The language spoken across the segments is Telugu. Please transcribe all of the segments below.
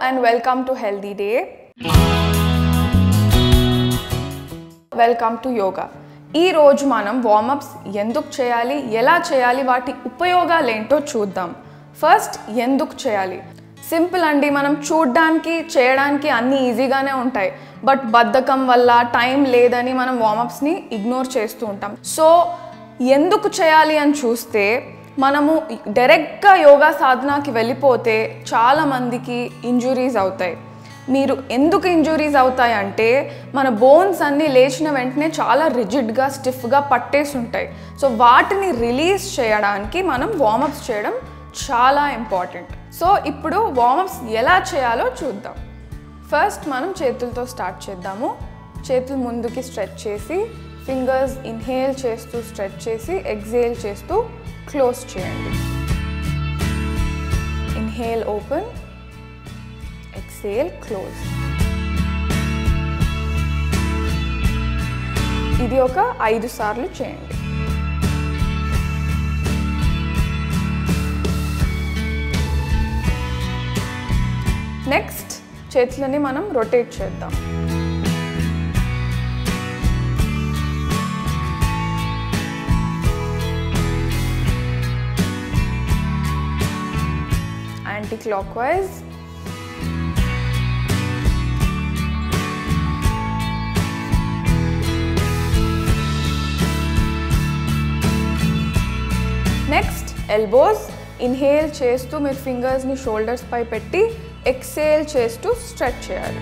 and welcome to Healthy Day. Welcome to yoga ఈ రోజు మనం వార్మప్స్ ఎందుకు చేయాలి ఎలా చేయాలి వాటి ఉపయోగాలు ఏంటో చూద్దాం ఫస్ట్ ఎందుకు చేయాలి సింపుల్ అండి మనం చూడ్డానికి చేయడానికి అన్నీ ఈజీగానే ఉంటాయి బట్ బద్ధకం వల్ల టైం లేదని మనం వార్మప్స్ని ఇగ్నోర్ చేస్తూ ఉంటాం సో ఎందుకు చేయాలి అని చూస్తే మనము డైరెక్ట్గా యోగా సాధనకి వెళ్ళిపోతే చాలామందికి ఇంజురీస్ అవుతాయి మీరు ఎందుకు ఇంజురీస్ అవుతాయి అంటే మన బోన్స్ అన్నీ లేచిన వెంటనే చాలా రిజిడ్గా స్టిఫ్గా పట్టేసి ఉంటాయి సో వాటిని రిలీజ్ చేయడానికి మనం వార్మప్స్ చేయడం చాలా ఇంపార్టెంట్ సో ఇప్పుడు వార్మప్స్ ఎలా చేయాలో చూద్దాం ఫస్ట్ మనం చేతులతో స్టార్ట్ చేద్దాము చేతులు ముందుకి స్ట్రెచ్ చేసి ఫింగర్స్ ఇన్హేల్ చేస్తూ స్ట్రెచ్ చేసి ఎగ్జేల్ చేస్తూ క్లోజ్ చేయండి ఇన్హేల్ ఓపెన్ ఎక్సేల్ క్లోజ్ ఇది ఒక ఐదు సార్లు చేయండి నెక్స్ట్ చేతులని మనం రొటేట్ చేద్దాం anti clock anticlockwise next elbows inhale చేస్తూ మీరు ఫింగర్స్ని షోల్డర్స్ పై పెట్టి ఎక్సేల్ చేస్తూ స్ట్రెచ్ చేయాలి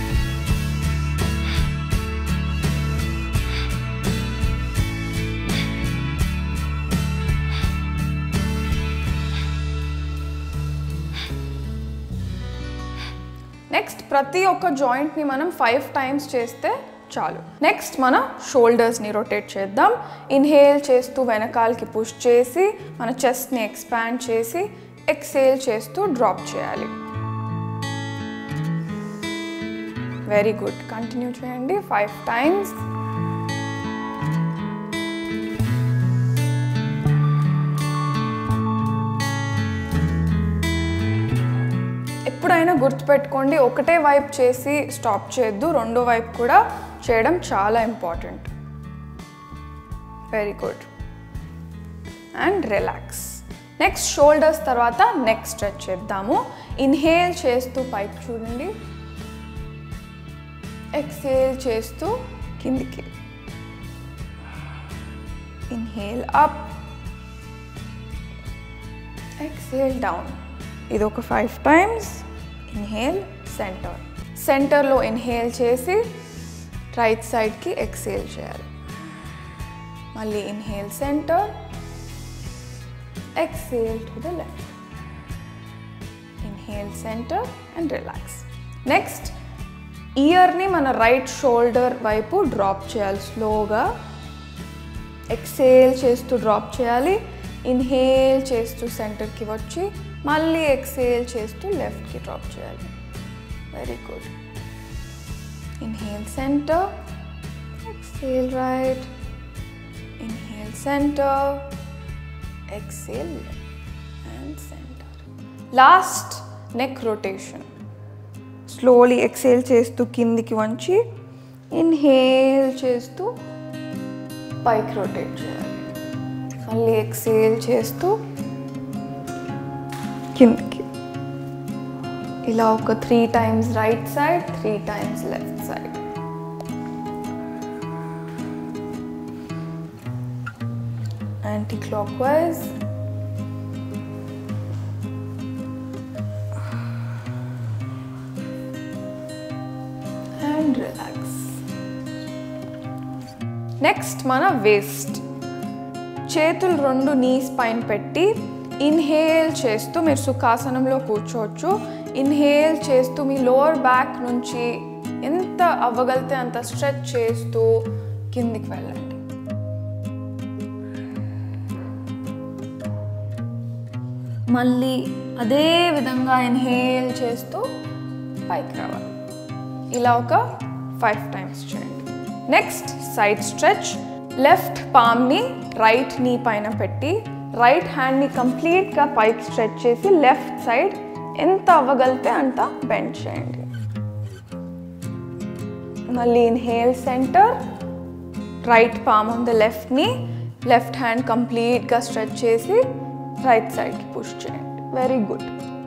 నెక్స్ట్ ప్రతి ఒక్క జాయింట్ని మనం ఫైవ్ టైమ్స్ చేస్తే చాలు నెక్స్ట్ మన షోల్డర్స్ని రొటేట్ చేద్దాం ఇన్హేల్ చేస్తూ వెనకాలకి పుష్ చేసి మన చెస్ట్ని ఎక్స్పాండ్ చేసి ఎక్సేల్ చేస్తూ డ్రాప్ చేయాలి వెరీ గుడ్ కంటిన్యూ చేయండి ఫైవ్ టైమ్స్ ఎప్పుడైనా గుర్తుపెట్టుకోండి ఒకటే వైపు చేసి స్టాప్ చేయొద్దు రెండో వైపు కూడా చేయడం చాలా important very good and relax next shoulders తర్వాత నెక్ స్ట్రెచ్ చేద్దాము ఇన్హేల్ చేస్తూ పైకి చూడండి ఎక్సేల్ చేస్తూ కిందికి ఇన్హేల్ అప్ ఎక్సేల్ డౌన్ ఇది ఒక ఫైవ్ టైమ్స్ ఇన్హేల్ సెంటర్ సెంటర్లో ఇన్హేల్ చేసి రైట్ సైడ్కి ఎక్సేల్ చేయాలి మళ్ళీ inhale centre exhale to the left inhale centre and relax next ఇయర్ని మన రైట్ షోల్డర్ వైపు డ్రాప్ చేయాలి స్లోగా ఎక్సేల్ చేస్తూ డ్రాప్ చేయాలి ఇన్హేల్ చేస్తూ సెంటర్కి వచ్చి మళ్ళీ ఎక్సేల్ చేస్తూ లెఫ్ట్కి డ్రాప్ చేయాలి very good inhale centre exhale right inhale centre exhale and centre last neck rotation slowly exhale చేస్తూ కిందికి వంచి ఇన్హేల్ చేస్తూ పైకి రొటేట్ చేయాలి మళ్ళీ ఎక్సేల్ చేస్తూ కిందకి ఇలా ఒక three times right side three times left side anti clock anticlockwise and relax next మన వేస్ట్ చేతులు రెండు నీస్ పైన పెట్టి ఇన్హేల్ చేస్తూ మీరు సుఖాసనంలో కూర్చోవచ్చు ఇన్హేల్ చేస్తూ మీ లోవర్ బ్యాక్ నుంచి ఎంత అవ్వగలితే అంత స్ట్రెచ్ చేస్తూ కిందికి వెళ్ళండి మళ్ళీ అదే విధంగా ఇన్హేల్ చేస్తూ పైకి రావాలి ఇలా ఒక ఫైవ్ టైమ్స్ చేయండి నెక్స్ట్ సైడ్ స్ట్రెచ్ లెఫ్ట్ పామ్ని రైట్ నీ పైన పెట్టి రైట్ హ్యాండ్ని కంప్లీట్గా పైకి స్ట్రెచ్ చేసి లెఫ్ట్ సైడ్ ఎంత అవ్వగలితే అంత బెండ్ చేయండి మళ్ళీ inhale centre right palm on the లెఫ్ట్ని లెఫ్ట్ హ్యాండ్ కంప్లీట్గా స్ట్రెచ్ చేసి రైట్ సైడ్కి పుష్ చేయండి very good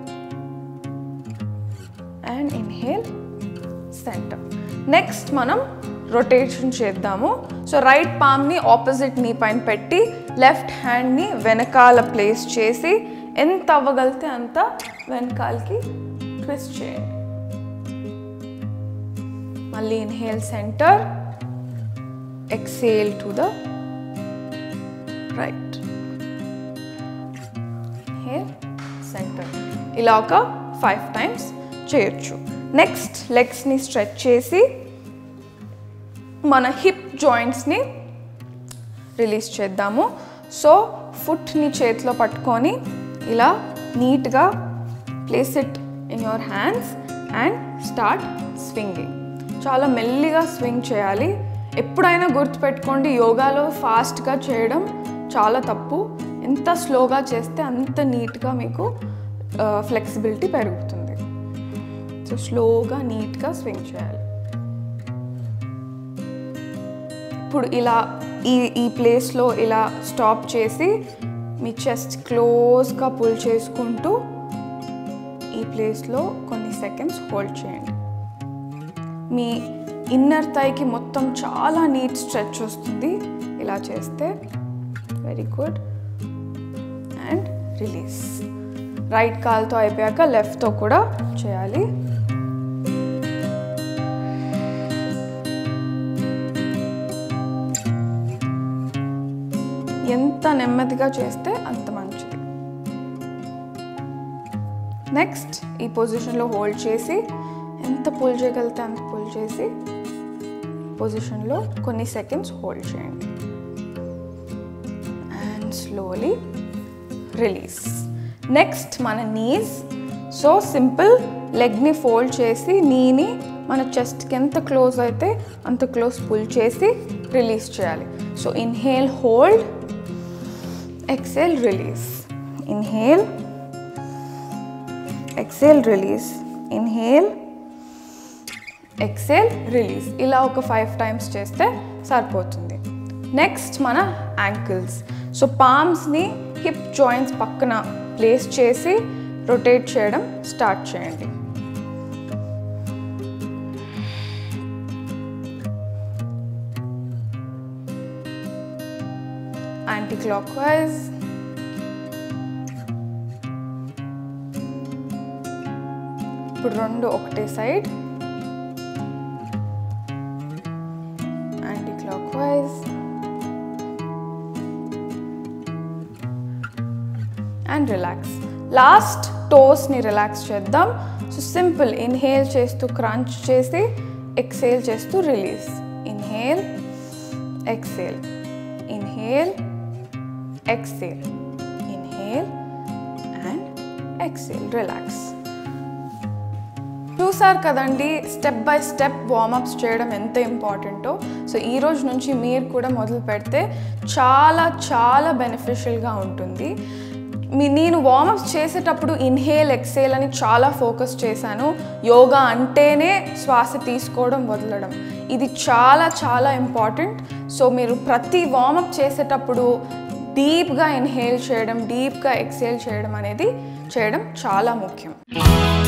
and inhale centre next మనం రొటేషన్ చేద్దాము సో రైట్ పామ్ని ఆపోజిట్ నీ పైన పెట్టి లెఫ్ట్ హ్యాండ్ని వెనకాల ప్లేస్ చేసి ఎంత అవ్వగలితే అంత వెనకాలకి ట్విస్ట్ చేయండి మళ్ళీ inhale centre exhale to the right inhale centre ఇలా ఒక ఫైవ్ టైమ్స్ చేయొచ్చు నెక్స్ట్ లెగ్స్ని స్ట్రెచ్ చేసి మన హిప్ జాయింట్స్ని రిలీజ్ చేద్దాము సో ఫుట్ని చేతిలో పట్టుకొని ఇలా నీట్గా place it in your hands and start swinging చాలా మెల్లిగా స్వింగ్ చేయాలి ఎప్పుడైనా గుర్తుపెట్టుకోండి యోగాలో ఫాస్ట్గా చేయడం చాలా తప్పు ఎంత స్లోగా చేస్తే అంత నీట్గా మీకు ఫ్లెక్సిబిలిటీ పెరుగుతుంది సో స్లోగా నీట్గా స్వింగ్ చేయాలి ఇప్పుడు ఇలా ఈ ఈ ప్లేస్లో ఇలా స్టాప్ చేసి మీ చెస్ట్ క్లోజ్గా పుల్ చేసుకుంటూ ఈ ప్లేస్లో కొన్ని సెకండ్స్ హోల్డ్ చేయండి మీ ఇన్నర్ థైకి మొత్తం చాలా నీట్ స్ట్రెచ్ వస్తుంది ఇలా చేస్తే very good and release right కాల్తో అయిపోయాక లెఫ్ట్తో కూడా చేయాలి ఎంత నెమ్మదిగా చేస్తే అంత మంచిది నెక్స్ట్ ఈ పొజిషన్లో హోల్డ్ చేసి ఎంత పుల్ చేయగలిగితే అంత పుల్ చేసి పొజిషన్లో కొన్ని సెకండ్స్ హోల్డ్ చేయండి అండ్ స్లోలీ రిలీజ్ నెక్స్ట్ మన నీస్ సో సింపుల్ లెగ్ని ఫోల్డ్ చేసి నీని మన చెస్ట్కి ఎంత క్లోజ్ అయితే అంత క్లోజ్ పుల్ చేసి రిలీజ్ చేయాలి so inhale hold exhale release inhale exhale release inhale exhale release ఇలా ఒక ఫైవ్ టైమ్స్ చేస్తే సరిపోతుంది నెక్స్ట్ మన యాంకిల్స్ సో పామ్స్ని హిప్ జాయింట్స్ పక్కన ప్లేస్ చేసి రొటేట్ చేయడం స్టార్ట్ చేయండి యాంటీ క్లాక్ వైజ్ ఇప్పుడు రెండు ఒకటే side anti clock anticlockwise and relax last టోస్ని రిలాక్స్ చేద్దాం సో సింపుల్ ఇన్హేల్ చేస్తూ క్రంచ్ చేసి ఎక్సేల్ చేస్తూ release inhale exhale inhale exhale inhale and exhale relax చూసారు కదండి స్టెప్ బై స్టెప్ వార్మప్స్ చేయడం ఎంత ఇంపార్టెంటో సో ఈ రోజు నుంచి మీరు కూడా మొదలు పెడితే చాలా చాలా బెనిఫిషియల్గా ఉంటుంది మీ నేను వార్మప్స్ చేసేటప్పుడు ఇన్హేల్ ఎక్సేల్ అని చాలా ఫోకస్ చేశాను యోగా అంటేనే శ్వాస తీసుకోవడం వదలడం ఇది చాలా చాలా ఇంపార్టెంట్ సో మీరు ప్రతి వార్మప్ చేసేటప్పుడు డీప్గా ఇన్హేల్ చేయడం డీప్గా ఎక్సేల్ చేయడం అనేది చేయడం చాలా ముఖ్యం